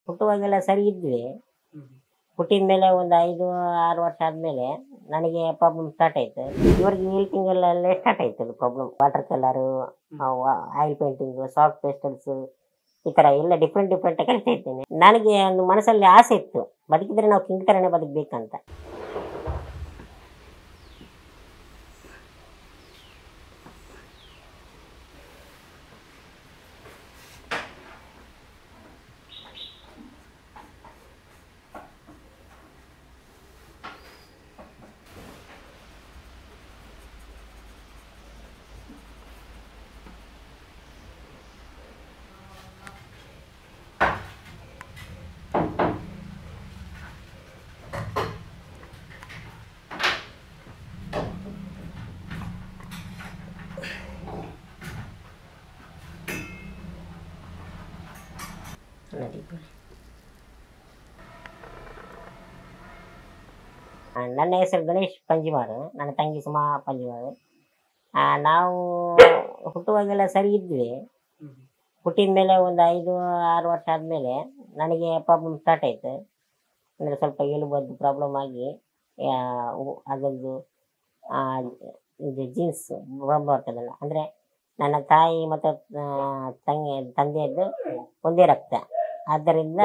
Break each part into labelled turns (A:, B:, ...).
A: ಹುಟ್ಟುವಾಗೆಲ್ಲ ಸರಿ ಇದ್ವಿ ಹುಟ್ಟಿದ ಮೇಲೆ ಒಂದು ಐದು ಆರು ವರ್ಷ ಆದ್ಮೇಲೆ ನನಗೆ ಪ್ರಾಬ್ಲಮ್ ಸ್ಟಾರ್ಟ್ ಆಯ್ತು ಇವ್ರಿಗೆ ಏಳು ತಿಂಗಳಲ್ಲೇ ಸ್ಟಾರ್ಟ್ ಆಯ್ತು ಅದು problem water colour oil painting soft pastels ಈ ತರ ಎಲ್ಲ ಡಿಫ್ರೆಂಟ್ ಡಿಫ್ರೆಂಟ್ ಕಲಿತಾ ಇದ್ದೇನೆ ನನಗೆ ಒಂದು ಮನಸ್ಸಲ್ಲಿ ಆಸೆ ಇತ್ತು ಬದುಕಿದ್ರೆ ನಾವು ಕಿಂಗ್ ತರನೇ ಬದುಕಬೇಕಂತ ಆ, ನನ್ನ ಹೆಸರು ಗಣೇಶ್ ಪಂಜಿಮಾರು ನನ್ನ ತಂಗಿ ಸುಮಾ ಪಂಜಿಮಾರು ಆ, ನಾವು ಹುಟ್ಟುವಾಗೆಲ್ಲ ಸರಿ ಇದ್ವಿ ಹುಟ್ಟಿದ ಮೇಲೆ ಒಂದು ಐದು ಆರು ವರ್ಷ ಆದಮೇಲೆ ನನಗೆ ಪ್ರಾಬ್ಲಮ್ ಸ್ಟಾರ್ಟ್ ಆಯ್ತು ಅಂದರೆ ಸ್ವಲ್ಪ ಎಲುಬದ್ದು ಪ್ರಾಬ್ಲಮ್ ಆಗಿ ಆ, ಉ- ಅದೊಂದು ಆ, ಇದು ಜೀನ್ಸ್ ಬರ್ತದಲ್ಲ ಅಂದರೆ ನನ್ನ ತಾಯಿ ಮತ್ತು ತಂಗಿ ತಂದೆಯದ್ದು ಒಂದೇ ರಕ್ತ ಆದ್ದರಿಂದ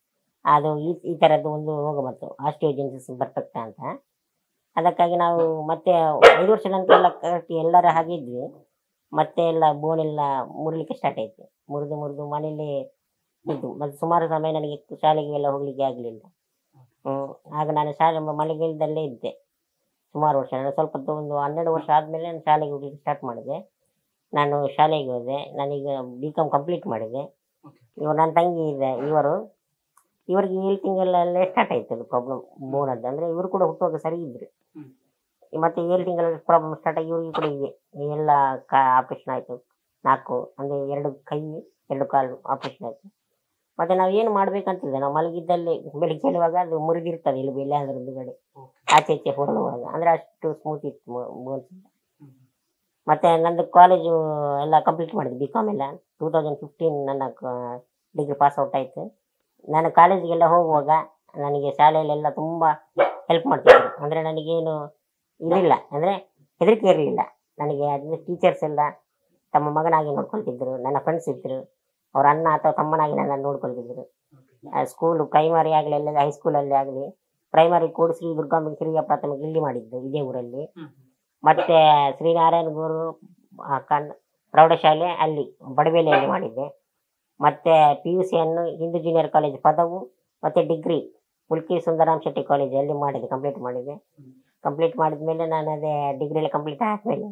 A: ಅದು ಈ ಈ ಥರದ್ದು ಒಂದು ರೋಗ ಬಂತು ಆಸ್ಟಿಯೋಜೆನ್ಸಿಸ್ ಬರ್ಫೆಕ್ಟ ಅಂತ ಅದಕ್ಕಾಗಿ ನಾವು ಮತ್ತೆ ಐದು ವರ್ಷ ನಂತರ ಎಲ್ಲ ಕರೆಕ್ಟ್ ಎಲ್ಲರ ಹಾಗೆ ಇದ್ವಿ ಮತ್ತೆ ಎಲ್ಲ ಬೋನ್ ಎಲ್ಲ ಮುರಿಲಿಕ್ಕೆ ಸ್ಟಾರ್ಟ್ ಆಯ್ತು ಮುರಿದು ಮುರಿದು ಮನೇಲಿ ಇದ್ದು ಮತ್ತೆ ಸುಮಾರು ಸಮಯ ನನಗೆ ಶಾಲೆಗೆ ಎಲ್ಲ ಹೋಗ್ಲಿಕ್ಕೆ ಆಗಲಿಲ್ಲ ಹ್ಮ್ ಆಗ ನಾನು ಶಾಲೆ ಮಳೆಗಾಲದಲ್ಲೇ ಇದ್ದೆ ಸುಮಾರು ವರ್ಷ ನಾನು ಸ್ವಲ್ಪ ಹೊತ್ತು ಒಂದು ಹನ್ನೆರಡು ವರ್ಷ ಆದಮೇಲೆ ನಾನು ಶಾಲೆಗೆ ಹೋಗ್ಲಿಕ್ಕೆ ಸ್ಟಾರ್ಟ್ ಮಾಡಿದೆ ನಾನು ಶಾಲೆಗೆ ಹೋದೆ ನಾನೀಗ ಬಿ ಕಾಮ್ ಕಂಪ್ಲೀಟ್ ಮಾಡಿದೆ ಇವರು ನನ್ನ ತಂಗಿ ಇದೆ ಇವರು ಇವರಿಗೆ ಏಳು ತಿಂಗಳಲ್ಲೇ ಸ್ಟಾರ್ಟ್ ಆಯ್ತು ಅದು ಪ್ರಾಬ್ಲಮ್ ಬೋನದ್ದು ಅಂದರೆ ಇವರು ಕೂಡ ಹುಟ್ಟುವಾಗ ಸರಿ ಇದ್ರು
B: ಹ್ಮ್.
A: ಮತ್ತೆ ಏಳು ತಿಂಗಳ ಪ್ರಾಬ್ಲಮ್ ಸ್ಟಾರ್ಟ್ ಆಗಿ ಇವ್ರಿಗೆ ಕೂಡ ಇದೆ ಎಲ್ಲ ಕಾ ಆಪ್ರೇಷನ್ ಆಯಿತು ನಾಲ್ಕು ಅಂದರೆ ಎರಡು ಕೈ ಎರಡು ಕಾಲು ಆಪ್ರೇಷನ್ ಆಯಿತು ಮತ್ತೆ ನಾವು ಏನು ಮಾಡ್ಬೇಕಂತಿಲ್ಲ ನಾವು ಮಲಗಿದ್ದಲ್ಲಿ ಬೆಳಿಗ್ಗೆ ಹೇಳುವಾಗ ಅದು ಮುರಿದಿರ್ತದೆ ಇಲ್ಲಿ ಬೆಲೆ ಅದ್ರ ಹಿಂದುಗಡೆ ಆಚೆ ಈಚೆ ಹೊರಡುವಾಗ ಅಂದರೆ ಅಷ್ಟು ಸ್ಮೂತ್ ಇತ್ತು ಬೋನ್ಸ್ ಮತ್ತೆ ನಂದು ಕಾಲೇಜು ಎಲ್ಲ ಕಂಪ್ಲೀಟ್ ಮಾಡಿದೆ ಬಿ ಕಾಮ್ ಎಲ್ಲ ಟೂ ತೌಸಂಡ್ ಫಿಫ್ಟೀನ್ ನನ್ನ ಡಿಗ್ರಿ ಪಾಸ್ ಔಟ್ ಆಯಿತು ನಾನು ಕಾಲೇಜಿಗೆಲ್ಲ ಹೋಗುವಾಗ ನನಗೆ ಶಾಲೆಯಲ್ಲೆಲ್ಲ ತುಂಬ ಹೆಲ್ಪ್ ಮಾಡ್ತಿದ್ರು ಅಂದರೆ ನನಗೇನು ಇದಿಲ್ಲ ಅಂದರೆ ಹೆದರಿಕೆ ಇರಲಿಲ್ಲ ನನಗೆ ಅದು ಟೀಚರ್ಸ್ ಎಲ್ಲ ತಮ್ಮ ಮಗನಾಗಿ ನೋಡ್ಕೊಳ್ತಿದ್ರು ನನ್ನ ಫ್ರೆಂಡ್ಸ್ ಇದ್ದರು ಅವ್ರ ಅಣ್ಣ ಅಥವಾ ತಮ್ಮನಾಗಿ ನನ್ನನ್ನು ನೋಡ್ಕೊಳ್ತಿದ್ರು ಸ್ಕೂಲು ಪ್ರೈಮರಿ ಆಗಲಿ ಎಲ್ಲ ಹೈಸ್ಕೂಲಲ್ಲಿ ಆಗಲಿ ಪ್ರೈಮರಿ ಕೂಡ ಶ್ರೀ ದುರ್ಗಾಂಬಿಕೆ ಹಿರಿಯ ಪ್ರಾಥಮಿಕ ಇಲ್ಲಿ ಮಾಡಿದ್ದು ಇದೇ ಊರಲ್ಲಿ ಮತ್ತೆ ಶ್ರೀನಾರಾಯಣ ಗುರು ಆ, ಕಣ್ ಪ್ರೌಢಶಾಲೆ ಅಲ್ಲಿ ಬಡಬೇಲಿಯಲ್ಲಿ ಮಾಡಿದ್ದೆ ಮತ್ತೆ ಪಿ ಯು ಸಿಯನ್ನು ಹಿಂದೂ ಜೂನಿಯರ್ ಕಾಲೇಜ್ ಪದವು ಮತ್ತೆ ಡಿಗ್ರಿ ಮುಲ್ಕಿ ಸುಂದರಾಮ್ ಶೆಟ್ಟಿ ಕಾಲೇಜ್ ಅಲ್ಲಿ ಮಾಡಿದೆ ಕಂಪ್ಲೀಟ್ ಮಾಡಿದೆ ಕಂಪ್ಲೀಟ್ ಮಾಡಿದ್ಮೇಲೆ ನಾನು ಅದೇ ಡಿಗ್ರಿಯಲ್ಲಿ ಕಂಪ್ಲೀಟ್ ಆದಮೇಲೆ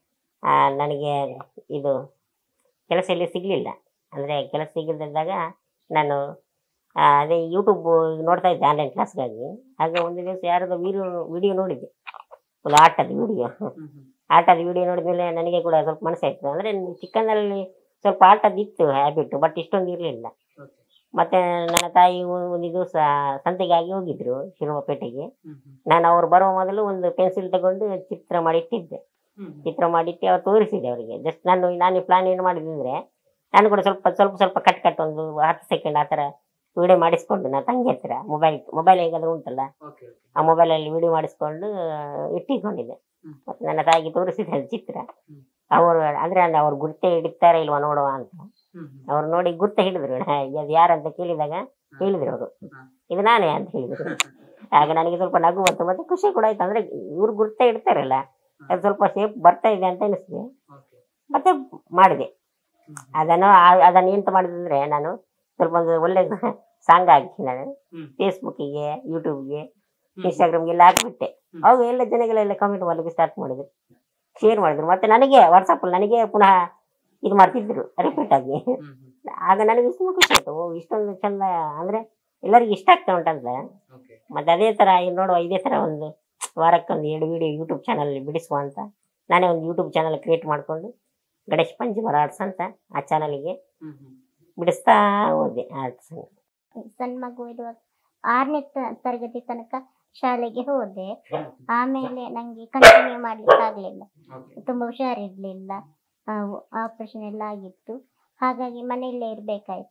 A: ನನಗೆ ಇದು ಕೆಲಸ ಇಲ್ಲಿ ಸಿಗಲಿಲ್ಲ ಅಂದರೆ ಕೆಲಸ ಸಿಗದಿದ್ದಾಗ ನಾನು ಆ, ಅದೇ ಯೂಟ್ಯೂಬ್ ನೋಡ್ತಾ ಇದ್ದೆ ಆನ್ಲೈನ್ ಕ್ಲಾಸ್ಗಾಗಿ ಹಾಗೆ ಒಂದು ದಿವಸ ಯಾರದೋ ವಿಡಿಯೋ ವಿಡಿಯೋ ನೋಡಿದ್ದೆ ಒಂದು ಆಟದ ವಿಡಿಯೋ ಆಟದ ವಿಡಿಯೋ ನೋಡಿದ್ಮೇಲೆ ನನಗೆ ಕೂಡ ಸ್ವಲ್ಪ ಮನಸ್ಸಾಯ್ತು ಅಂದರೆ ಚಿಕ್ಕಂದಲ್ಲಿ ಸ್ವಲ್ಪ ಆಟದ ಇತ್ತು ಹ್ಯಾಬಿಟ್ ಬಟ್ ಇಷ್ಟೊಂದು ಇರಲಿಲ್ಲ ಮತ್ತೆ ನನ್ನ ತಾಯಿ ಒ- ಒಂದು ದಿವಸ ಸಂತೆಗಾಗಿ ಹೋಗಿದ್ರು ಶಿರುವಪೇಟೆಗೆ ನಾನು ಅವ್ರು ಬರುವ ಮೊದಲು ಒಂದು ಪೆನ್ಸಿಲ್ ತಗೊಂಡು ಚಿತ್ರ ಮಾಡಿ ಇಟ್ಟಿದ್ದೆ ಚಿತ್ರ ಮಾಡಿಟ್ಟು ಅವ್ರು ತೋರಿಸಿದೆ ಅವರಿಗೆ ಜಸ್ಟ್ ನಾನು ನಾನು ಪ್ಲಾನ್ ಏನು ಮಾಡಿದ್ರೆ ನಾನು ಕೂಡ ಸ್ವಲ್ಪ ಸ್ವಲ್ಪ ಸ್ವಲ್ಪ ಕಟ್ ಕಟ್ ಒಂದು ಹತ್ತು ಸೆಕೆಂಡ್ ಆ ಥರ ವಿಡಿಯೋ ಮಾಡಿಸ್ಕೊಂಡು ನನ್ನ ತಂಗಿ ಹತ್ರ ಮೊಬೈಲ್ ಮೊಬೈಲ್ ಹೇಗಾದ್ರೂ ಉಂಟಲ್ಲ ಆ ಮೊಬೈಲಲ್ಲಿ ವಿಡಿಯೋ ಮಾಡಿಸ್ಕೊಂಡು ಇಟ್ಟಿಕೊಂಡಿದ್ದೆ
B: ಹ್ಮ್.
A: ಮತ್ತೆ ನನ್ನ ತಾಯಿಗೆ ತೋರಿಸಿದೆ ಅದು ಚಿತ್ರ ಅವರು ಅಂದ್ರೆ ಅಲ್ಲಿ ಅವ್ರು ಗುರ್ತೆ ಹಿಡಿತಾರ ಇಲ್ವಾ ನೋಡುವ ಅಂತ ಅವ್ರು ನೋಡಿ ಗುರ್ತ ಹಿಡಿದ್ರು ಅದು ಯಾರಂತ ಕೇಳಿದಾಗ ಹೇಳಿದ್ರು ಅವರು ಇದು ನಾನೇ ಅಂತ ಹೇಳಿದ್ರು ಆಗ ನನಗೆ ಸ್ವಲ್ಪ ನಗು ಬಂತು ಮತ್ತೆ ಖುಷಿ ಕೂಡ ಆಯ್ತು ಅಂದ್ರೆ ಇವ್ರು ಗುರ್ತ ಇಡ್ತಾರಲ್ಲ ಅದು ಸ್ವಲ್ಪ ಶೇಪ್ ಬರ್ತಾ ಇದೆ ಅಂತ ಅನಿಸ್ತು ಮತ್ತೆ ಮಾಡಿದೆ ಅದನ್ನು ಆ- ಅದನ್ನು ಎಂತ ಮಾಡಿದ್ರೆ ನಾನು ಸ್ವಲ್ಪ ಒಂದು ಒಳ್ಳೆ ಸಾಂಗ್ ಹಾಕಿ ನಾನು
B: ಹ್ಮ್.
A: ಫೇಸ್ಬುಕ್ಕಿಗೆ ಯೂಟ್ಯೂಬ್ಗೆ ಇನ್ಸ್ಟಾಗ್ರಾಮ್ಗೆಲ್ಲ ಹಾಕ್ಬಿಟ್ಟೆ ಅವಾಗ ಎಲ್ಲ ಜನಗಳೆಲ್ಲ ಕಮೆಂಟ್ ಮಾಡ್ಲಿಕ್ಕೆ ಸ್ಟಾರ್ಟ್ ಮಾಡಿದ್ರು ಶೇರ್ ಮಾಡಿದ್ರು ಮತ್ತೆ ನನಗೆ ವಾಟ್ಸಪ್ಪಲ್ಲಿ ನನಗೆ ಪುನಃ ಇದು ಮಾಡ್ತಿದ್ರು ರಿಪೀಟ್ ಆಗಿ ಆಗ ನನಗೆ ತುಂಬ ಖುಷಿ ಆಯ್ತು ಓ ಇಷ್ಟೊಂದು ಚಂದ ಅಂದ್ರೆ ಎಲ್ಲರಿಗೂ ಇಷ್ಟ ಆಗ್ತಾ ಉಂಟಂತ ಮತ್ತೆ ಅದೇ ತರ ಇದ್ ನೋಡುವ ಇದೇ ತರ ಒಂದು ವಾರಕ್ಕೊಂದು ಎರಡು ವಿಡಿಯೋ ಯೂಟ್ಯೂಬ್ ಚಾನಲ್ ಬಿಡಿಸುವ ಅಂತ ನಾನೇ ಒಂದು ಯೂಟ್ಯೂಬ್ ಚಾನಲ್ ಕ್ರಿಯೇಟ್ ಮಾಡ್ಕೊಂಡು ಗಣೇಶ್ ಪಂಚಮರ ಆರ್ಟ್ಸ್ ಅಂತ ಆ ಚಾನಲ್ಗೆ ಬಿಡಿಸ್ತಾ ಹೋದೆ ಆರ್ಟ್ಸ್
C: ಸಣ್ಣ ಮಗು ಇರುವಾಗ ಆರನೇ ತರಗತಿ ತನಕ ಶಾಲೆಗೆ ಹೋದೆ ಆಮೇಲೆ ನಂಗೆ ಕಂಟಿನ್ಯೂ ಮಾಡ್ಲಿಕ್ಕೆ ಆಗ್ಲಿಲ್ಲ ತುಂಬಾ ಹುಷಾರಿರ್ಲಿಲ್ಲ ಆಪರೇಷನ್ ಎಲ್ಲ ಆಗಿತ್ತು ಹಾಗಾಗಿ ಮನೆಯಲ್ಲೇ ಇರ್ಬೇಕಾಯ್ತು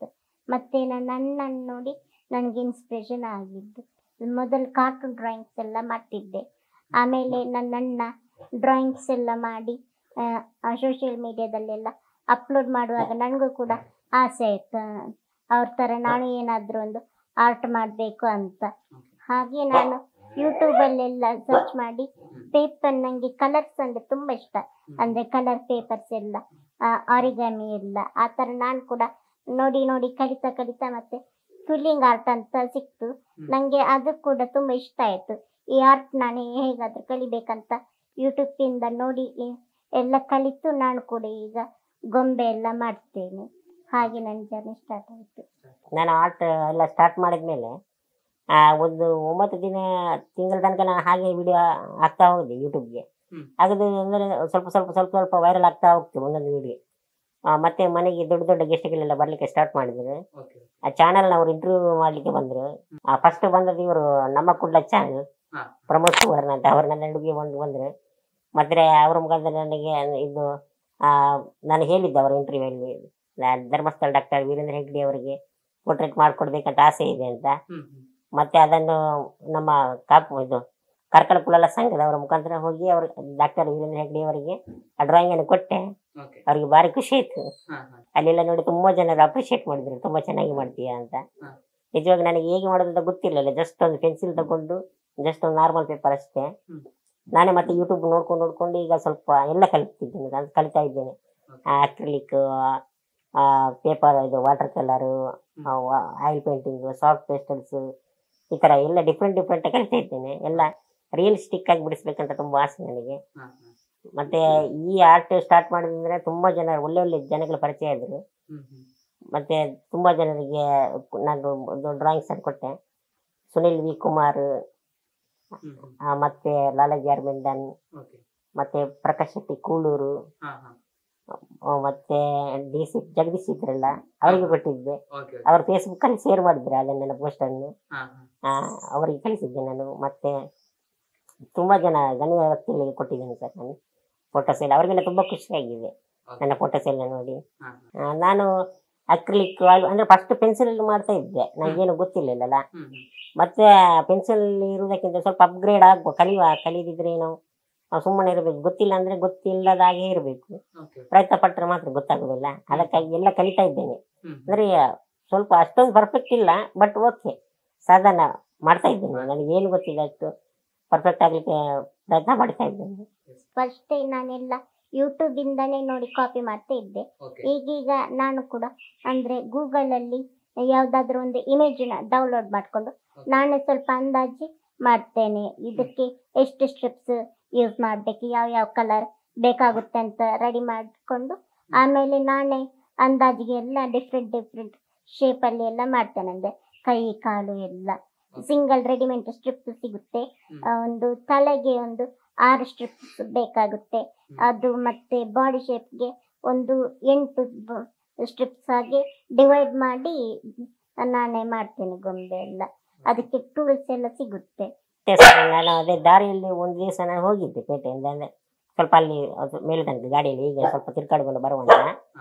C: ಮತ್ತೆ ನನ್ನ ಅಣ್ಣನ ನೋಡಿ ನನಗೆ ಇನ್ಸ್ಪಿರೇಷನ್ ಆಗಿದ್ದು ಮೊದಲು ಕಾರ್ಟೂನ್ ಡ್ರಾಯಿಂಗ್ಸ್ ಎಲ್ಲ ಮಾಡ್ತಿದ್ದೆ ಆಮೇಲೆ ನನ್ನ ಅಣ್ಣ ಡ್ರಾಯಿಂಗ್ಸ್ ಎಲ್ಲ ಮಾಡಿ ಸೋಷಿಯಲ್ ಮೀಡಿಯಾದಲ್ಲೆಲ್ಲ ಅಪ್ಲೋಡ್ ಮಾಡುವಾಗ ನನಗೂ ಕೂಡ ಆಸೆ ಆಯ್ತು ಅವ್ರ ಥರ ನಾನು ಏನಾದರೂ ಒಂದು ಆರ್ಟ್ ಮಾಡಬೇಕು ಅಂತ ಹಾಗೆ ನಾನು ಯೂಟ್ಯೂಬಲ್ಲೆಲ್ಲ ಸರ್ಚ್ ಮಾಡಿ ಪೇಪರ್ ನನಗೆ ಕಲರ್ಸ್ ಅಂದರೆ ತುಂಬ ಇಷ್ಟ ಅಂದರೆ ಕಲರ್ ಪೇಪರ್ಸ್ ಎಲ್ಲ ಆರಿಗಾಮಿ ಎಲ್ಲ ಆ ಥರ ನಾನು ಕೂಡ ನೋಡಿ ನೋಡಿ ಕಲಿತಾ ಕಲಿತಾ ಮತ್ತೆ ಫಿಲ್ಲಿಂಗ್ ಆರ್ಟ್ ಅಂತ ಸಿಕ್ತು ನನಗೆ ಅದು ಕೂಡ ತುಂಬ ಇಷ್ಟ ಆಯಿತು ಈ ಆರ್ಟ್ ನಾನು ಹೇಗಾದರೂ ಕಲಿಬೇಕಂತ ಯೂಟ್ಯೂಬಿಂದ ನೋಡಿ ಈ- ಎಲ್ಲ ಕಲಿತು ನಾನು ಕೂಡ ಈಗ ಗೊಂಬೆ ಎಲ್ಲ ಮಾಡ್ತೇನೆ ಹಾಗೆ ನನ್ನ ಜರ್ನಿ ಸ್ಟಾರ್ಟ್ ಆಯಿತು
A: ನಾನು ಆರ್ಟ್ ಎಲ್ಲ ಸ್ಟಾರ್ಟ್ ಮಾಡಿದ್ಮೇಲೆ ಆ, ಒಂದು ಒಂಬತ್ತು ದಿನ ತಿಂಗಳ ತನಕ ನಾನು ಹಾಗೆ ವಿಡಿಯೋ ಹಾಕ್ತಾ ಹೋದೆ ಯೂಟ್ಯೂಬ್ಗೆ
B: ಹ್ಮ್.
A: ಆಗದು ಅಂದರೆ ಸ್ವಲ್ಪ ಸ್ವಲ್ಪ ಸ್ವಲ್ಪ ಸ್ವಲ್ಪ ವೈರಲ್ ಆಗ್ತಾ ಹೋಗ್ತು ಒಂದೊಂದು ವಿಡಿಯೋ ಮತ್ತೆ ಮನೆಗೆ ದೊಡ್ಡ ದೊಡ್ಡ ಗೆಸ್ಟ್ಗಳೆಲ್ಲ ಬರ್ಲಿಕ್ಕೆ ಸ್ಟಾರ್ಟ್ ಮಾಡಿದ್ರು
B: ಓಕೆ
A: ಆ ಚಾನಲ್ ಅವ್ರು ಇಂಟರ್ವ್ಯೂ ಮಾಡ್ಲಿಕ್ಕೆ ಬಂದ್ರು ಫಸ್ಟ್ ಬಂದದ್ದು ಇವರು ನಮ್ಮ ಕುಡ್ಲ ಚಾನಲ್
B: ಹಾ.
A: ಪ್ರಮೋದ್ ಸುವರ್ಣ ಅಂತ ಅವ್ರನ್ನೆಲ್ಲ ಹುಡುಗಿ ಬಂದು ಬಂದ್ರು ಮತ್ತೆ ಅವ್ರ ಮುಖಾಂತರ ನನಗೆ ಇದು ಆ, ನಾನು ಹೇಳಿದ್ದೆ ಅವರ ಇಂಟರ್ವ್ಯೂ ಅಲ್ಲಿ ನಾ- ಧರ್ಮಸ್ಥಳ ಡಾಕ್ಟರ್ ವೀರೇಂದ್ರ ಹೆಗ್ಡೆ ಅವರಿಗೆ ಪೋರ್ಟ್ರೇಟ್ ಮಾಡ್ಕೊಡ್ಬೇಕಂತ ಆಸೆ ಇದೆ ಅಂತ
B: ಹ್ಮ್ ಹ್ಮ್
A: ಮತ್ತೆ ಅದನ್ನು ನಮ್ಮ ಕಾಪು ಇದು ಕಾರ್ಕಳ ಕುಲಾಲ ಸಂಘದವರ ಮುಖಾಂತರ ಹೋಗಿ ಅವರು ಡಾಕ್ಟರ್ ವೀರೇಂದ್ರ ಹೆಗ್ಡೆ ಅವರಿಗೆ ಆ ಡ್ರಾಯಿಂಗ್ ಅನ್ನು ಕೊಟ್ಟೆ
B: ಓಕೆ
A: ಅವ್ರಿಗೆ ಭಾರಿ ಖುಷಿ ಆಯ್ತು
B: ಹಾ ಹಾ
A: ಅಲ್ಲೆಲ್ಲ ನೋಡಿ ತುಂಬಾ ಜನರು ಅಪ್ರಿಶಿಯೇಟ್ ಮಾಡಿದ್ರು ತುಂಬಾ ಚೆನ್ನಾಗಿ ಮಾಡ್ತೀಯಾ ಅಂತ
B: ಹಾ.
A: ನಿಜವಾಗಿ ನನಗೆ ಹೇಗೆ ಮಾಡೋದು ಅಂತ ಗೊತ್ತಿರಲಿಲ್ಲ ಜಸ್ಟ್ ಒಂದು ಪೆನ್ಸಿಲ್ ತಗೊಂಡು ಜಸ್ಟ್ ಒಂದು ನಾರ್ಮಲ್ ಪೇಪರ್ ಅಷ್ಟೇ
B: ಹ್ಮ್.
A: ನಾನೇ ಮತ್ತೆ ಯೂಟ್ಯೂಬ್ ನೋಡ್ಕೊಂಡು ನೋಡ್ಕೊಂಡು ಈಗ ಸ್ವಲ್ಪ ಎಲ್ಲ ಕಲಿತಿದ್ದೇನೆ ನಾನು ಕಲಿತಾ ಇದ್ದೇನೆ ಅಕ್ರಿಲಿಕ್ ಪೇಪರ್ ಇದು water colour oil painting soft pastels ಈ ತರ ಎಲ್ಲ ಡಿಫ್ರೆಂಟ್ ಡಿಫ್ರೆಂಟ್ ಕಲಿತಾ ಇದ್ದೇನೆ ಎಲ್ಲ ರಿಯಲಿಸ್ಟಿಕ್ ಆಗಿ ಬಿಡಿಸ್ಬೇಕಂತ ತುಂಬಾ ಆಸೆ ನನಗೆ
B: ಹಾ ಹಾ
A: ಮತ್ತೆ ಈ ಆರ್ಟ್ ಸ್ಟಾರ್ಟ್ ಮಾಡಿದ್ರೆ ತುಂಬಾ ಜನ ಒಳ್ಳೆ ಒಳ್ಳೆ ಜನಗಳ ಪರಿಚಯ ಇದ್ರು
B: ಹ್ಮ್ ಹ್ಮ್
A: ಮತ್ತೆ ತುಂಬಾ ಜನರಿಗೆ ನಾನು ಒಂದು ಡ್ರಾಯಿಂಗ್ಸ್ ಅನ್ನು ಕೊಟ್ಟೆ ಸುನಿಲ್ ವಿ ಕುಮಾರ್
B: ಹ್ಮ್ ಹ್ಮ್
A: ಆ, ಮತ್ತೆ ಲಾಲಾಜಿ ಅರ್ಮೆಂಡನ್
B: ಓಕೆ
A: ಮತ್ತೆ ಪ್ರಕಾಶ್ ಶೆಟ್ಟಿ ಕೂಳೂರು
B: ಹಾ ಹಾ
A: ಆ, ಮತ್ತೆ ಡಿ ಸಿ ಜಗದೀಶ್ ಇದ್ರಲ್ಲ ಅವರಿಗೆ ಕೊಟ್ಟಿದ್ದೆ
B: ಓಕೆ
A: ಅವ್ರ ಫೇಸ್ಬುಕ್ ಅಲ್ಲಿ ಶೇರ್ ಮಾಡಿದ್ರು ಅದನ್ನ ನನ್ನ ಪೋಸ್ಟ್ ಅನ್ನು
B: ಹಾ ಹಾ
A: ಆ, ಅವರಿಗೆ ಕಳಿಸಿದ್ದೆ ನಾನು ಮತ್ತೆ ತುಂಬಾ ಜನ ಗಣ್ಯ ವ್ಯಕ್ತಿಗಳಿಗೆ ಕೊಟ್ಟಿದ್ದೇನೆ ಸರ್ ನಾನು ಫೋಟೋಸ್ ಎಲ್ಲ ಅವರಿಗೆಲ್ಲ ತುಂಬಾ ಖುಷಿಯಾಗಿದೆ
B: ಓಕೆ
A: ನನ್ನ ಫೋಟೋಸ್ ಎಲ್ಲ ನೋಡಿ
B: ಹಾ
A: ಆ, ನಾನು ಅಕ್ರಿಲಿಕ್ ಅಂದ್ರೆ ಫಸ್ಟ್ ಪೆನ್ಸಿಲ್ ಮಾಡ್ತಾ ಇದ್ದೆ ನನಗೇನು ಗೊತ್ತಿರ್ಲಿಲ್ಲಲ್ಲ
B: ಹ್ಮ್ ಹ್ಮ್
A: ಮತ್ತೆ ಪೆನ್ಸಿಲ್ ಇರುವುದಕ್ಕಿಂತ ಸ್ವಲ್ಪ ಅಪ್ಗ್ರೇಡ್ ಆಗ್ಬೇಕು ಕಲಿಯುವ ಕಲಿದಿದ್ರೆ ಏನು ನಾವು ಸುಮ್ಮನೆ ಇರಬೇಕು ಗೊತ್ತಿಲ್ಲ ಅಂದ್ರೆ ಗೊತ್ತಿಲ್ಲದಾಗೆ ಇರಬೇಕು
B: ಓಕೆ
A: ಪ್ರಯತ್ನ ಪಟ್ಟರೆ ಮಾತ್ರ ಗೊತ್ತಾಗುದಿಲ್ಲ ಅದಕ್ಕಾಗಿ ಎಲ್ಲ ಕಲಿತಾ ಇದ್ದೇನೆ
B: ಹ್ಮ್
A: ಅಂದ್ರೆ ಸ್ವಲ್ಪ ಅಷ್ಟೊಂದು ಪರ್ಫೆಕ್ಟ್ ಇಲ್ಲ ಬಟ್ ಓಕೆ ಸಾಧನ ಮಾಡ್ತಾ ಇದ್ದೇನೆ ನನಗೆ ಏನು ಗೊತ್ತಿಲ್ಲ ಅಷ್ಟು ಪರ್ಫೆಕ್ಟ್ ಆಗ್ಲಿಕ್ಕೆ ಪ್ರಯತ್ನ ಮಾಡ್ತಾ ಇದ್ದೇನೆ
C: ಫಸ್ಟ್ ನಾನೆಲ್ಲ ಯೂಟ್ಯೂಬ್ ಇಂದಾನೇ ನೋಡಿ ಕಾಪಿ ಮಾಡ್ತಾ ಇದ್ದೆ
B: ಓಕೆ
C: ಈಗೀಗ ನಾನು ಕೂಡ ಅಂದ್ರೆ ಗೂಗಲ್ ಅಲ್ಲಿ ಯಾವ್ದಾದ್ರು ಒಂದು ಇಮೇಜ್ ಡೌನ್ಲೋಡ್ ಮಾಡ್ಕೊಂಡು ನಾನು ಸ್ವಲ್ಪ ಅಂದಾಜಿ ಮಾಡ್ತೇನೆ ಇದಕ್ಕೆ ಎಷ್ಟು ಸ್ಟ್ರಿಪ್ಸ್ ಯೂಸ್ ಮಾಡಬೇಕು ಯಾವ ಯಾವ ಕಲರ್ ಬೇಕಾಗುತ್ತೆ ಅಂತ ರೆಡಿ ಮಾಡಿಕೊಂಡು ಆಮೇಲೆ ನಾನೇ ಅಂದಾಜಿಗೆ ಎಲ್ಲ ಡಿಫ್ರೆಂಟ್ ಡಿಫ್ರೆಂಟ್ ಶೇಪಲ್ಲಿ ಎಲ್ಲ ಮಾಡ್ತೇನೆ ಅಂದ್ರೆ ಕೈ ಕಾಲು ಎಲ್ಲ ಸಿಂಗಲ್ ರೆಡಿಮೇಡ್ ಸ್ಟ್ರಿಪ್ಸ್ ಸಿಗುತ್ತೆ
B: ಹ್ಮ್.
C: ಆ, ಒಂದು ತಲೆಗೆ ಒಂದು ಆರು ಸ್ಟ್ರಿಪ್ಸ್ ಬೇಕಾಗುತ್ತೆ ಅದು ಮತ್ತೆ ಬಾಡಿ ಶೇಪ್ಗೆ ಒಂದು ಎಂಟು ಸ್ಟ್ರಿಪ್ಸ್ ಆಗಿ ಡಿವೈಡ್ ಮಾಡಿ ನಾನೇ ಮಾಡ್ತೇನೆ ಗೊಂಬೆ ಎಲ್ಲ ಅದಕ್ಕೆ ಟೂಲ್ಸ್ ಎಲ್ಲ ಸಿಗುತ್ತೆ
A: ಮತ್ತೆ ಸರ್ ನಾನು ಅದೇ ದಾರಿಯಲ್ಲಿ ಒಂದು ದಿವಸ ನಾನು ಹೋಗಿದ್ದೆ ಪೇಟೆಯಿಂದ ಅಂದ್ರೆ ಸ್ವಲ್ಪ ಅಲ್ಲಿ ಅದು ಮೇಲೆ ತನಕ ಗಾಡಿಯಲ್ಲಿ ಈಗ ಸ್ವಲ್ಪ ತಿರ್ಗಾಡ್ಕೊಂಡು ಬರುವಂತ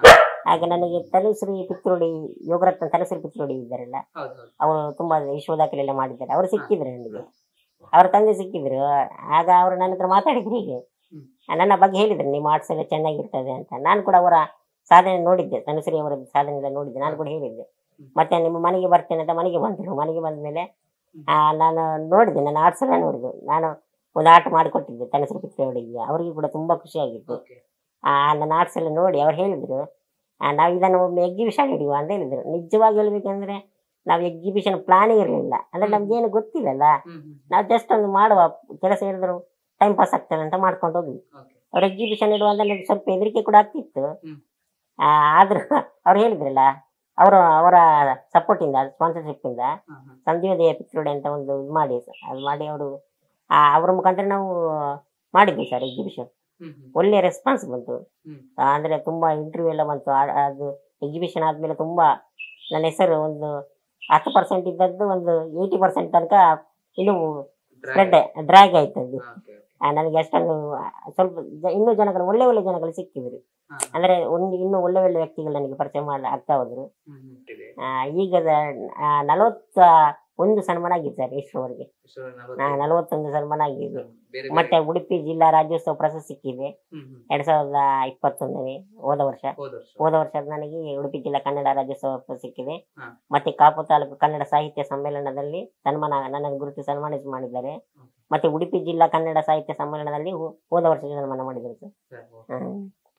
A: ಆಗ ನನಗೆ ತನುಶ್ರೀ ಪಿತ್ರೋಡಿ ಯೋಗರತ್ನ ತನುಶ್ರೀ ಪಿತ್ರೋಡಿ ಇದ್ದಾರಲ್ಲ
B: ಹೌದು ಹೌದು
A: ಅವರು ತುಂಬಾ ವಿಶ್ವ ದಾಖಲೆಲ್ಲ ಮಾಡಿದ್ದಾರೆ ಅವರು ಸಿಕ್ಕಿದ್ರು ನನಗೆ ಅವ್ರ ತಂದೆ ಸಿಕ್ಕಿದ್ರು ಆಗ ಅವರು ನನ್ನ ಹತ್ರ ಮಾತಾಡಿದ್ರು ಹೀಗೆ
B: ಹ್ಮ್.
A: ನನ್ನ ಬಗ್ಗೆ ಹೇಳಿದ್ರು ನಿಮ್ಮ ಆರ್ಟ್ಸ್ ಎಲ್ಲ ಚೆನ್ನಾಗಿರ್ತದೆ ಅಂತ ನಾನು ಕೂಡ ಅವರ ಸಾಧನೆ ನೋಡಿದ್ದೆ ತನುಶ್ರೀ ಅವರ ಸಾಧನೆ ಎಲ್ಲ ನೋಡಿದ್ದೆ ನಾನು ಕೂಡ ಹೇಳಿದ್ದೆ
B: ಹ್ಮ್.
A: ಮತ್ತೆ ನಿಮ್ಮ ಮನೆಗೆ ಬರ್ತೇನೆ ಅಂತ ಮನೆಗೆ ಬಂದರು ಮನೆಗೆ ಬಂದ ಮೇಲೆ ನಾನು ನೋಡಿದೆ ನನ್ನ ಆರ್ಟ್ಸ್ ಎಲ್ಲ ನೋಡಿದೆ ನಾನು ಒಂದು ಆರ್ಟ್ ಮಾಡಿಕೊಟ್ಟಿದ್ದೆ ತನುಶ್ರೀ ಪಿತ್ರೋಡಿಗೆ ಅವರಿಗೆ ಕೂಡ ತುಂಬಾ ಖುಷಿ ಆಗಿತ್ತು
B: ಓಕೆ
A: ಆ ನನ್ನ ಆರ್ಟ್ಸ್ ಎಲ್ಲ ನೋಡಿ ಅವ್ರು ಹೇಳಿದ್ರು ಆ, ನಾವು ಇದನ್ನು ಒಮ್ಮೆ ಎಕ್ಸಿಬಿಷನ್ ಇಡುವ ಅಂತ ಹೇಳಿದ್ರು ನಿಜವಾಗಿ ಹೇಳ್ಬೇಕಂದ್ರೆ ನಾವು ಎಕ್ಸಿಬಿಷನ್ ಪ್ಲಾನೇ ಇರಲಿಲ್ಲ ಅಂದ್ರೆ ನಮ್ಗೇನು ಗೊತ್ತಿಲ್ಲಲ್ಲ
B: ಹ್ಮ್ ಹ್ಮ್
A: ನಾವು ಜಸ್ಟ್ ಒಂದು ಮಾಡುವ ಕೆಲಸ ಹೇಳಿದ್ರು ಟೈಮ್ ಪಾಸ್ ಆಗ್ತದೆ ಅಂತ ಮಾಡ್ಕೊಂಡು ಹೋದ್ವಿ
B: ಓಕೆ
A: ಅವ್ರು ಎಕ್ಸಿಬಿಷನ್ ಇಡುವ ಅಂತ ನನಗೆ ಸ್ವಲ್ಪ ಹೆದರಿಕೆ ಕೂಡ ಆಗ್ತಿತ್ತು
B: ಹ್ಮ್.
A: ಆ, ಆದ್ರೂ ಅವ್ರು ಹೇಳಿದ್ರಲ್ಲ ಅವರು ಅವರ ಸಪೋರ್ಟ್ ಇಂದ ಸ್ಪಾನ್ಸರ್ಶಿಪ್ ಇಂದ
B: ಹಾ ಹಾ
A: ಸಂಧ್ಯೋದಯ ಪಿತ್ರೋಡೆ ಅಂತ ಒಂದು ಇದು ಮಾಡಿ ಅದು ಮಾಡಿ ಅವರು ಅವರ ಮುಖಾಂತರ ನಾವು ಮಾಡಿದ್ವಿ ಸರ್ ಎಕ್ಸಿಬಿಷನ್
B: ಹ್ಮ್ ಹ್ಮ್
A: ಒಳ್ಳೆ ರೆಸ್ಪಾನ್ಸ್ ಬಂತು
B: ಹ್ಮ್.
A: ಆ, ಅಂದ್ರೆ ತುಂಬಾ ಇಂಟರ್ವ್ಯೂ ಎಲ್ಲ ಬಂತು ಆ- ಅದು ಎಕ್ಸಿಬಿಷನ್ ಆದ್ಮೇಲೆ ತುಂಬಾ ನನ್ನ ಹೆಸರು ಒಂದು ಹತ್ತು ಪರ್ಸೆಂಟ್ ಇದ್ದದ್ದು ಒಂದು ಏಯ್ಟಿ ಪರ್ಸೆಂಟ್ ತನಕ ಇನ್ನು ಸ್ಪ್ರೆಡ್ ಡ್ರ್ಯಾಗ್ ಆಯ್ತು ಅದು
B: ಓಕೆ
A: ಆ, ನನಗೆ ಅಷ್ಟೊಂದು ಆ, ಸ್ವಲ್ಪ ಜ- ಇನ್ನೂ ಜನಗಳು ಒಳ್ಳೆ ಒಳ್ಳೆ ಜನಗಳು ಸಿಕ್ಕಿದ್ರು
B: ಹಾ,
A: ಅಂದ್ರೆ ಒಂದು ಇನ್ನೂ ಒಳ್ಳೆ ಒಳ್ಳೆ ವ್ಯಕ್ತಿಗಳು ನನಗೆ ಪರಿಚಯ ಮಾಡಿ ಆಗ್ತಾ ಹೋದ್ರು
B: ಹ್ಮ್, ಹ್ಮ್. ಇದೆ.
A: ಆ, ಈಗದ ಆ, ನಲವತ್ತ ಒಂದು ಸನ್ಮಾನ ಆಗಿದೆ ಸರ್ ಇಷ್ಟರವರೆಗೆ
B: ಎಷ್ಟು ನಲವತ್ತು?
A: ನಾ ನಲವತ್ತೊಂದು ಸನ್ಮಾನ ಆಗಿದೆ
B: ಬೇರೆ
A: ಮತ್ತೆ ಉಡುಪಿ ಜಿಲ್ಲಾ ರಾಜ್ಯೋತ್ಸವ ಪ್ರಶಸ್ತಿ ಸಿಕ್ಕಿದೆ
B: ಹ್ಮ್, ಹ್ಮ್.
A: ಎರಡ್ ಸಾವಿರದ ಇಪ್ಪತ್ತೊಂದನೇ ಹೋದ ವರ್ಷ
B: ಹೋದ ವರ್ಷ
A: ಹೋದ ವರ್ಷ ನನಗೆ ಉಡುಪಿ ಜಿಲ್ಲಾ ಕನ್ನಡ ರಾಜ್ಯೋತ್ಸವ ಸಿಕ್ಕಿದೆ
B: ಹಾ.
A: ಮತ್ತೆ ಕಾಪು ತಾಲೂಕು ಕನ್ನಡ ಸಾಹಿತ್ಯ ಸಮ್ಮೇಳನದಲ್ಲಿ ಸನ್ಮಾನ ನನ್ನನ್ನು ಗುರುತು ಸನ್ಮಾನಿಸಿ ಮಾಡಿದ್ದಾರೆ
B: ಹ್ಮ್.
A: ಮತ್ತೆ ಉಡುಪಿ ಜಿಲ್ಲಾ ಕನ್ನಡ ಸಾಹಿತ್ಯ ಸಮ್ಮೇಳನದಲ್ಲಿ ಹೋ- ಹೋದ ವರ್ಷ ಸನ್ಮಾನ ಮಾಡಿದ್ದಾರೆ ಸರ್
B: ಸರಿ, ಓ.
A: ಹ್ಮ್.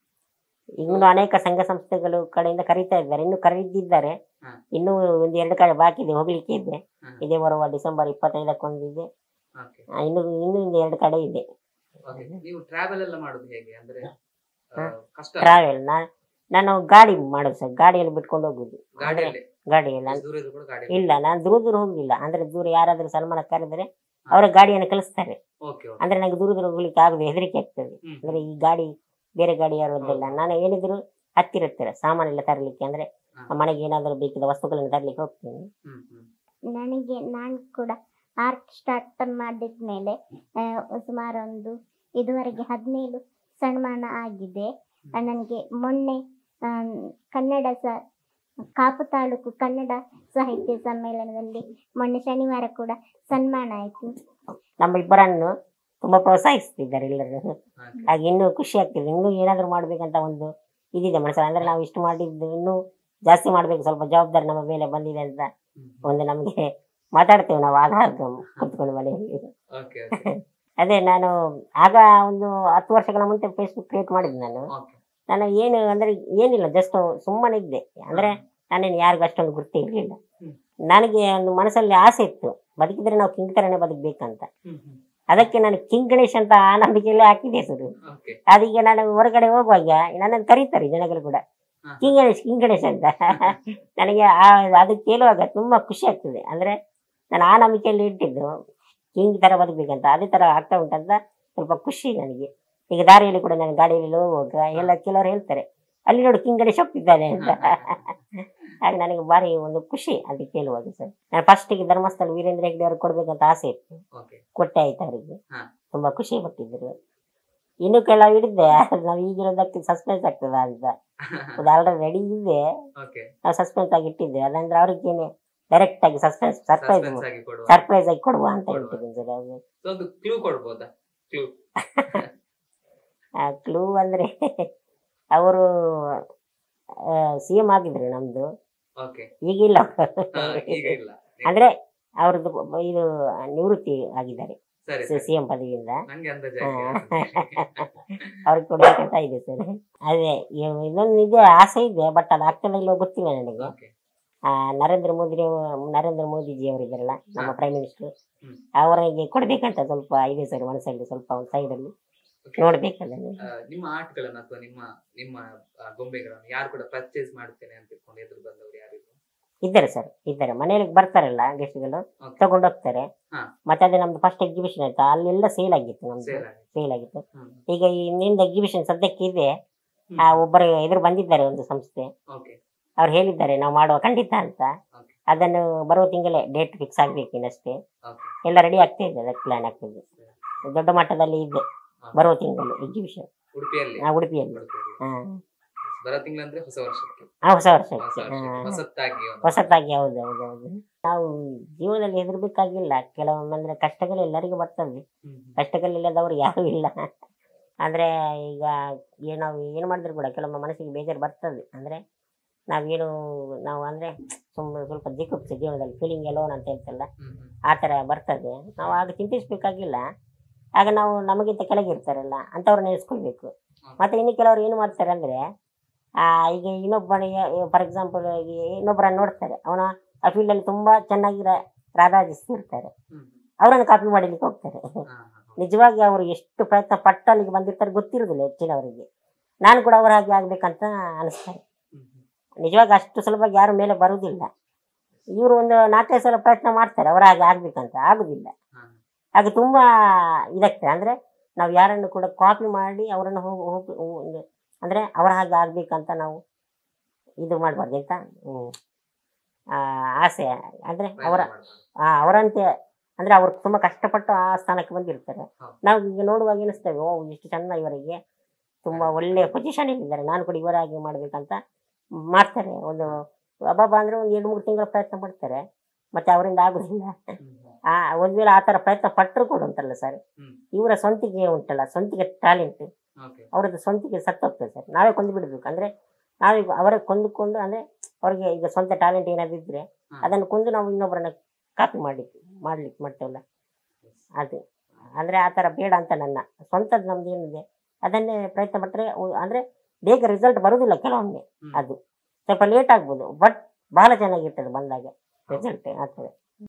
A: ಇನ್ನು ಅನೇಕ ಸಂಘ ಸಂಸ್ಥೆಗಳು ಕಡೆಯಿಂದ ಕರೀತಾ ಇದ್ದಾರೆ ಇನ್ನು ಕರೆದಿದ್ದಾರೆ
B: ಹಾ.
A: ಇನ್ನು ಒಂದು ಎರಡು ಕಡೆ ಬಾಕಿ ಇದೆ ಹೋಗ್ಲಿಕ್ಕೆ ಇದೆ
B: ಹಾ.
A: ಇದೇ ಬರುವ ಡಿಸೆಂಬರ್ ಇಪ್ಪತ್ತೈದಕ್ಕೊಂದಿದೆ
B: Okay,
A: ಆ, ಇನ್ನು ಇನ್ನು ಒಂದು ಎರಡು ಕಡೆ ಇದೆ
B: okay. ನೀವು ಟ್ರಾವೆಲ್ ಎಲ್ಲ ಮಾಡುದು ಹೇಗೆ ಅಂದ್ರೆ ಆ,
A: ಹಾ.
B: ಕಷ್ಟ
A: ಟ್ರಾವೆಲ್ ನಾನು ಗಾಡಿ ಮಾಡೋದು ಸರ್ ಗಾಡಿಯಲ್ಲಿ ಬಿಟ್ಕೊಂಡು ಹೋಗುದು
B: ಗಾಡಿಯಲ್ಲಿ
A: ಗಾಡಿಯಲ್ಲಿ
B: ಎಷ್ಟು ದೂರ ಇದ್ರು ಕೂಡ ಗಾಡಿ
A: ಇಲ್ಲ ನಾನು ದೂರ ದೂರ ಹೋಗಿಲ್ಲ ಅಂದ್ರೆ ದೂರ ಯಾರಾದ್ರೂ ಸನ್ಮಾನ ಕರೆದರೆ ಅವರ ಗಾಡಿಯನ್ನು ಕಳಿಸ್ತಾರೆ
B: ಓಕೆ ಓಕೆ
A: ಅಂದ್ರೆ ನಂಗೆ ದೂರ ದೂರ ಹೋಗ್ಲಿಕ್ಕೆ ಆಗುದು ಹೆದರಿಕೆ ಆಗ್ತದೆ
B: ಹ್ಮ್.
A: ಅಂದ್ರೆ ಈ ಗಾಡಿ ಬೇರೆ ಗಾಡಿ ಯಾರೋದಿಲ್ಲ ನಾನು ಏನಿದ್ರು ಹತ್ತಿರ ಹತ್ತಿರ ಸಾಮಾನೆಲ್ಲ ತರಲಿಕ್ಕೆ ಅಂದ್ರೆ
B: ಹಾ.
A: ಮನೆಗೆ ಏನಾದರೂ ಬೇಕಿದ್ದ ವಸ್ತುಗಳನ್ನು ತರಲಿಕ್ಕೆ ಹೋಗ್ತೀನಿ
B: ಹ್ಮ್ ಹ್ಮ್
C: ನನಗೆ ನಾನು ಕೂಡ ಆರ್ಟ್ ಸ್ಟಾರ್ಟ್ ಮಾಡಿದ್ಮೇಲೆ ಆ, ಸುಮಾರು ಒಂದು ಇದುವರೆಗೆ ಹದಿನೇಳು ಸನ್ಮಾನ ಆಗಿದೆ ಆ, ನನಗೆ ಮೊನ್ನೆ ಆ, ಕನ್ನಡ ಸ ಕಾಪು ತಾಲೂಕು ಕನ್ನಡ ಸಾಹಿತ್ಯ ಸಮ್ಮೇಳನದಲ್ಲಿ ಮೊನ್ನೆ ಶನಿವಾರ ಕೂಡ ಸನ್ಮಾನ ಆಯಿತು
A: ನಮ್ಮ ಇಬ್ಬರನ್ನು ತುಂಬಾ ಪ್ರೋತ್ಸಾಹಿಸ್ತಿದ್ದಾರೆ ಎಲ್ಲರೂ
B: ಹಾಗೆ.
A: ಹಾಗೆ ಇನ್ನೂ ಖುಷಿ ಆಗ್ತಿದೆ ಇನ್ನೂ ಏನಾದರೂ ಮಾಡ್ಬೇಕಂತ ಒಂದು ಇದಿದೆ ಮನಸ್ಸಲ್ಲಿ ಅಂದ್ರೆ ನಾವು ಇಷ್ಟು ಮಾಡಿದ್ದು ಇನ್ನೂ ಜಾಸ್ತಿ ಮಾಡ್ಬೇಕು ಸ್ವಲ್ಪ ಜವಾಬ್ದಾರಿ ನಮ್ಮ ಮೇಲೆ ಬಂದಿದೆ ಅಂತ
B: ಹ್ಮ್
A: ಒಂದು ನಮಗೆ ಮಾತಾಡ್ತೇವೆ ನಾವು ಆಗ ಕುತ್ಕೊಂಡು ಮನೆಯಲ್ಲಿ
B: ಓಕೆ ಓಕೆ
A: ಅದೇ ನಾನು ಆಗ ಒಂದು ಹತ್ತು ವರ್ಷಗಳ ಮುಂಚೆ ಫೇಸ್ಬುಕ್ ಕ್ರಿಯೇಟ್ ಮಾಡಿದ್ದೆ ನಾನು
B: ಓಕೆ
A: ನಾನು ಏನು ಅಂದ್ರೆ ಏನಿಲ್ಲ ಜಸ್ಟ್ ಸುಮ್ಮನೆ ಇದ್ದೆ ಅಂದ್ರೆ ನಾನೇನು ಯಾರಿಗೂ ಅಷ್ಟೊಂದು ಗುರ್ತಿ ಇರಲಿಲ್ಲ
B: ಹ್ಮ್.
A: ನನಗೆ ಒಂದು ಮನಸ್ಸಲ್ಲಿ ಆಸೆ ಇತ್ತು ಬದುಕಿದ್ರೆ ನಾವು ಕಿಂಗ್ ತರನೇ ಬದುಕಬೇಕಂತ
B: ಹ್ಮ್ ಹ್ಮ್
A: ಅದಕ್ಕೆ ನಾನು ಕಿಂಗ್ ಗಣೇಶ್ ಅಂತ ಆ ನಂಬಿಕೆಯಲ್ಲೇ ಹಾಕಿದೆ ಹೆಸರು
B: ಓಕೆ
A: ಅದೀಗ ನಾನು ಹೊರಗಡೆ ಹೋಗುವಾಗ ನನ್ನನ್ನು ಕರೀತಾರೆ ಜನಗಳು ಕೂಡ
B: ಹಾ.
A: ಕಿಂಗ್ ಗಣೇಶ್ ಕಿಂಗ್ ಗಣೇಶ್ ಅಂತ ನನಗೆ ಆ ಅದು ಕೇಳುವಾಗ ತುಂಬಾ ಖುಷಿ ಆಗ್ತದೆ ಅಂದ್ರೆ ನಾನು ಆ ನಂಬಿಕೆಯಲ್ಲಿ ಇಟ್ಟಿದ್ದು ಕಿಂಗ್ ತರ ಬದುಕಬೇಕಂತ ಅದೇ ತರ ಆಗ್ತಾ ಉಂಟಂತ ಸ್ವಲ್ಪ ಖುಷಿ ನನಗೆ ಈಗ ದಾರಿಯಲ್ಲಿ ಕೂಡ ನಾನು ಗಾಡಿಯಲ್ಲಿ ಹೋಗುವಾಗ ಎಲ್ಲ ಕೆಲವರು ಹೇಳ್ತಾರೆ ಅಲ್ಲಿ ನೋಡು ಕಿಂಗ್ ಗಣೇಶ್ ಹೋಗ್ತಿದ್ದಾನೆ ಅಂತ ಹಾಗೆ ನನಗೆ ಭಾರಿ ಒಂದು ಖುಷಿ ಅದು ಕೇಳುವಾಗ ಸರ್ ನಾನು ಫಸ್ಟಿಗೆ ಧರ್ಮಸ್ಥಳ ವೀರೇಂದ್ರ ಹೆಗ್ಡೆ ಅವ್ರಿಗೆ ಕೊಡ್ಬೇಕಂತ ಆಸೆ ಇತ್ತು
B: ಓಕೆ
A: ಕೊಟ್ಟೆ ಆಯ್ತು ಅವರಿಗೆ
B: ಹಾ.
A: ತುಂಬಾ ಖುಷಿ ಪಟ್ಟಿದ್ರು ಇನ್ನು ಕೆಲವು ಹಿಡಿದೆ ನಾವು ಈಗಿರೋದಕ್ಕೆ ಸಸ್ಪೆನ್ಸ್ ಆಗ್ತದ ಅಂತ ಅದು ಆಲ್ರೆಡಿ ರೆಡಿ ಇದೆ
B: ಓಕೆ
A: ನಾವು ಸಸ್ಪೆನ್ಸ್ ಆಗಿ ಇಟ್ಟಿದ್ದೆ ಅದಂದ್ರೆ ಅವ್ರಿಗೇನೆ ಡೈರೆಕ್ಟ್ ಆಗಿ ಸಸ್ಪೆನ್ಸ್ ಸರ್ಪ್ರೈಸ್
B: ಸಸ್ಪೆನ್ಸ್ ಆಗಿ ಕೊಡುವ
A: ಸರ್ಪ್ರೈಸ್ ಆಗಿ ಕೊಡುವ ಅಂತ
B: ಕೊಡುವ.
A: ಇಟ್ಟಿದ್ದೀನಿ ಸರ್ ಅದು
B: So, ಒಂದು ಕ್ಲೂ ಕೊಡ್ಬೋದಾ ಕ್ಲೂ
A: ಕ್ಲೂ ಅಂದ್ರೆ ಅವರು ಸಿ ಎಂ ಆಗಿದ್ರು ನಮ್ದು
B: ಓಕೆ
A: ಈಗಿಲ್ಲ
B: ಈಗ ಇಲ್ಲ
A: ಅಂದ್ರೆ ಅವ್ರದ್ದು ಇದು ನಿವೃತ್ತಿ ಆಗಿದ್ದಾರೆ
B: ಸರಿ ಸರಿ
A: ಸಿ ಎಂ ಪದವಿಯಿಂದ
B: ನಂಗೆ ಅಂದಾಜು
A: ಅವ್ರಿಗೆ ಕೊಡ್ಬೇಕಂತ ಇದೆ ಸರ್ ಅದೇ ಇವ್- ಇನ್ನೊಂದು ಇದೆ ಆಸೆ ಇದೆ ಬಟ್ ಅದು ಆಗ್ತದ ಇಲ್ಲೋ ಗೊತ್ತಿಲ್ಲ ನನಗೆ
B: ಓಕೆ
A: ಆ, ನರೇಂದ್ರ ಮೋದಿ ನರೇಂದ್ರ ಮೋದಿಜಿ ಅವರಿದ್ದಾರಲ್ಲ ನಮ್ಮ
B: ಹಾ.
A: ಪ್ರೈಮ್ ಮಿನಿಸ್ಟರ್
B: ಹ್ಮ್.
A: ಅವರಿಗೆ ಕೊಡ್ಬೇಕಂತ ಸ್ವಲ್ಪ ಇದೆ ಸರ್ ಮನಸ್ಸಲ್ಲಿ ಸ್ವಲ್ಪ ಒಂದು ಸೈಡಲ್ಲಿ ನೋಡ್ಬೇಕದನ್ನು
B: ನಿಮ್ಮ ಆರ್ಟ್ ಗಳನ್ನ ಅಥವಾ ನಿಮ್ಮ ನಿಮ್ಮ ಆ, ಗೊಂಬೆಗಳನ್ನ ಯಾರು ಕೂಡ ಪರ್ಚೇಸ್ ಮಾಡ್ತೇನೆ ಅಂತ ಇಟ್ಕೊಂಡು ಎದುರು ಬಂದವರು ಯಾರಿದ್ರು
A: ಇದ್ದಾರೆ ಸರ್ ಇದ್ದಾರೆ ಮನೆಯಲ್ಲಿ ಬರ್ತಾರಲ್ಲ ಗೆಸ್ಟ್ಗಳು
B: Okay.
A: ತಗೊಂಡು ಹೋಗ್ತಾರೆ
B: ಹಾ.
A: ಮತ್ತೆ ಅದೇ ನಮ್ದು ಫಸ್ಟ್ ಎಕ್ಸಿಬಿಷನ್ ಆಯ್ತು ಅಲ್ಲೆಲ್ಲ ಸೇಲ್ ಆಗಿತ್ತು ನಮ್ದು
B: ಸೇಲ್ ಆಗಿ
A: ಸೇಲ್ ಆಗಿತ್ತು
B: ಹ್ಮ್
A: ಈಗ ಈ ಇನ್ನೊಂದು ಎಕ್ಸಿಬಿಷನ್ ಸದ್ಯಕ್ಕೆ ಇದೆ
B: ಹ್ಮ್.
A: ಆ ಒಬ್ಬರು ಎದುರು ಬಂದಿದ್ದಾರೆ ಒಂದು ಸಂಸ್ಥೆ
B: ಓಕೆ
A: ಅವ್ರು ಹೇಳಿದ್ದಾರೆ ನಾವು ಮಾಡುವ ಖಂಡಿತ ಅಂತ
B: Okay.
A: ಅದನ್ನು ಬರುವ ತಿಂಗಳೇ ಡೇಟ್ ಫಿಕ್ಸ್ ಆಗ್ಬೇಕು ಇನ್ನಷ್ಟೇ
B: ಓಕೆ
A: ಎಲ್ಲ ರೆಡಿ ಆಗ್ತಾ ಇದೆ ಅದಕ್ಕೆ ಪ್ಲಾನ್ ಆಗ್ತಿದೆ ದೊಡ್ಡ ಮಟ್ಟದಲ್ಲಿ ಇದೆ
B: ಹಾ.
A: ಬರುವ ತಿಂಗಳು ಎಕ್ಸಿಬಿಷನ್
B: ಉಡುಪಿಯಲ್ಲಿ
A: ಉಡುಪಿಯಲ್ಲಿ
B: ಉಡುಪಿಯಲ್ಲಿ.
A: ಹಾ
B: ಬರೋ ತಿಂಗಳಂದ್ರೆ ಹೊಸ ವರ್ಷಕ್ಕೆ
A: ಆ, ಹೊಸ ವರ್ಷಕ್ಕೆ
B: ಹೊಸ
A: ಹಾ.
B: ವರ್ಷಕ್ಕೆ ಹೊಸತ್ತಾಗಿ ಒಂದು
A: ಹೊಸತಾಗಿ ಹೌದು ಹೌದು ಹೌದು ನಾವು ಜೀವನದಲ್ಲಿ ಹೆದರ್ಬೇಕಾಗಿಲ್ಲ ಕೆಲವೊಮ್ಮೆ ಅಂದ್ರೆ ಕಷ್ಟಗಳು ಎಲ್ಲರಿಗೂ ಬರ್ತದೆ
B: ಹ್ಮ್, ಹ್ಮ್.
A: ಕಷ್ಟಗಳಿಲ್ಲದವ್ರು ಯಾರು ಇಲ್ಲ ಅಂದ್ರೆ ಈಗ ಏನು ನಾವು ಏನು ಮಾಡಿದ್ರು ಕೂಡ ಕೆಲವೊಮ್ಮೆ ಮನಸ್ಸಿಗೆ ಬೇಜಾರು ಬರ್ತದೆ ಅಂದ್ರೆ ನಾವೇನು ನಾವು ಅಂದ್ರೆ ಸುಮ್ಮನೆ ಸ್ವಲ್ಪ ಜಿಕ್ಕುಪ್ಸೆ ಜೀವನದಲ್ಲಿ ಫೀಲಿಂಗ್ ಎಲೋನ್ ಅಂತ ಹೇಳ್ತಲ್ಲ
B: ಹ್ಮ್, ಹ್ಮ್.
A: ಆ ಥರ ಬರ್ತದೆ ನಾವು ಆಗ ಚಿಂತಿಸ್ಬೇಕಾಗಿಲ್ಲ ಆಗ ನಾವು ನಮಗಿಂತ ಕೆಳಗಿರ್ತಾರಲ್ಲ ಅಂಥವ್ರು ನೆನೆಸ್ಕೊಳ್ಬೇಕು ಮತ್ತೆ ಇನ್ನು ಕೆಲವರು ಏನು ಮಾಡ್ತಾರೆ ಅಂದ್ರೆ ಆ ಈಗ ಇನ್ನೊಬ್ಬನಿಗೆ ಫಾರ್ ಎಕ್ಸಾಂಪಲ್ ಇನ್ನೊಬ್ಬರನ್ನ ನೋಡ್ತಾರೆ ಅವನ ಆ ಫೀಲ್ಡಲ್ಲಿ ತುಂಬಾ ಚೆನ್ನಾಗಿ ರಾ- ರಾರಾಜಿಸ್ತಿರ್ತಾರೆ
B: ಹ್ಮ್, ಹ್ಮ್.
A: ಅವರನ್ನು ಕಾಪಿ ಮಾಡಲಿಕ್ಕೆ ಹೋಗ್ತಾರೆ
B: ಹಾ, ಹಾ, ಹಾ.
A: ನಿಜವಾಗಿ ಅವರು ಎಷ್ಟು ಪ್ರಯತ್ನ ಪಟ್ಟು ಅಲ್ಲಿಗೆ ಬಂದಿರ್ತಾರೆ ಗೊತ್ತಿರುವುದಿಲ್ಲ ಹೆಚ್ಚಿನವರಿಗೆ ನಾನು ಕೂಡ ಅವರ ಹಾಗೆ ಆಗ್ಬೇಕಂತ ಅನಿಸ್ತಾರೆ
B: ಹ್ಮ್, ಹ್ಮ್.
A: ನಿಜವಾಗಿ ಅಷ್ಟು ಸುಲಭವಾಗಿ ಯಾರು ಮೇಲೆ ಬರುವುದಿಲ್ಲ ಇವರು ಒಂದು ನಾಲ್ಕೈದು ಸಲ ಪ್ರಯತ್ನ ಮಾಡ್ತಾರೆ ಅವರ ಹಾಗೆ ಆಗ್ಬೇಕಂತ ಆಗುದಿಲ್ಲ
B: ಹಾ,
A: ಅದು ತುಂಬಾ ಇದಾಗ್ತದೆ ಅಂದ್ರೆ ನಾವು ಯಾರನ್ನು ಕೂಡ ಕಾಪಿ ಮಾಡಿ ಅವರನ್ನು ಹೋಗಿ ಹೋಗಿ ಒಂದು ಅಂದ್ರೆ ಅವರ ಹಾಗೆ ಆಗ್ಬೇಕಂತ ನಾವು ಇದು ಮಾಡಬಾರ್ದು ಅಂತ ಹ್ಮ್ ಆ, ಆಸೆ ಅಂದ್ರೆ ಅವರ
B: ಪ್ರಯತ್ನ ಮಾಡ್ತಾರೆ.
A: ಆ, ಅವರಂತೆ ಅಂದ್ರೆ ಅವ್ರು ತುಂಬಾ ಕಷ್ಟಪಟ್ಟು ಆ ಸ್ಥಾನಕ್ಕೆ ಬಂದಿರ್ತಾರೆ
B: ಹೌದು.
A: ನಾವು ಈಗ ನೋಡುವಾಗ ಎನಿಸ್ತೇವೆ ಓ ಇಷ್ಟು ಚೆಂದ ಇವರಿಗೆ ತುಂಬಾ ಒಳ್ಳೆ ಪೊಸಿಷನ್ ಇದ್ದಾರೆ ನಾನು ಕೂಡ ಇವರಾಗಿ ಮಾಡ್ಬೇಕಂತ ಮಾಡ್ತಾರೆ ಒಂದು ಅಬ್ಬಬ್ಬ ಅಂದ್ರೆ ಒಂದು ಎರಡು ಮೂರು ತಿಂಗಳ ಪ್ರಯತ್ನ ಪಡ್ತಾರೆ ಮತ್ತೆ ಅವರಿಂದ ಆಗುದಿಲ್ಲ
B: ಹ್ಮ್, ಹ್ಮ್.
A: ಆ ಒಂದ್ ವೇಳೆ ಆ ತರ ಪ್ರಯತ್ನ ಪಟ್ಟರು ಕೂಡ ಉಂಟಲ್ಲ ಸರ್
B: ಹ್ಮ್.
A: ಇವರ ಸ್ವಂತಿಗೆ ಉಂಟಲ್ಲ ಸ್ವಂತಿಗೆ ಟ್ಯಾಲೆಂಟ್
B: Okay.
A: ಅವರದ್ದು ಸ್ವಂತಿಗೆ ಸತ್ತೋಗ್ತದೆ ಸರ್ ನಾವೇ ಕೊಂದು ಬಿಡ್ಬೇಕು ಅಂದ್ರೆ ನಾವೇ ಅವರೇ ಕೊಂದುಕೊಂಡು ಅಂದ್ರೆ ಅವ್ರಿಗೆ ಈಗ ಸ್ವಂತ ಟ್ಯಾಲೆಂಟ್ ಏನಾದ್ರು ಇದ್ರೆ
B: ಹಾ.
A: ಅದನ್ನು ಕೊಂದು ನಾವು ಇನ್ನೊಬ್ಬರನ್ನ ಕಾಪಿ ಮಾಡ್ಲಿಕ್ಕೆ ಮಾಡ್ಲಿಕ್ಕೆ ಮಾಡ್ತೇವಲ್ಲ ಅದು ಅಂದ್ರೆ ಆ ತರ ಬೇಡ ಅಂತ ನನ್ನ ಸ್ವಂತದ್ದು ನಮ್ದು ಏನಿದೆ ಅದನ್ನೇ ಪ್ರಯತ್ನ ಪಟ್ಟರೆ ಅಂದ್ರೆ ಬೇಗ ರಿಸಲ್ಟ್ ಬರುದಿಲ್ಲ ಕೆಲವೊಮ್ಮೆ
B: ಹ್ಮ್.
A: ಅದು ಸ್ವಲ್ಪ ಲೇಟ್ ಆಗ್ಬೋದು ಬಟ್ ಬಹಳ ಚೆನ್ನಾಗಿರ್ತದೆ ಬಂದಾಗ ರಿಸಲ್ಟ್ ಆಗ್ತದೆ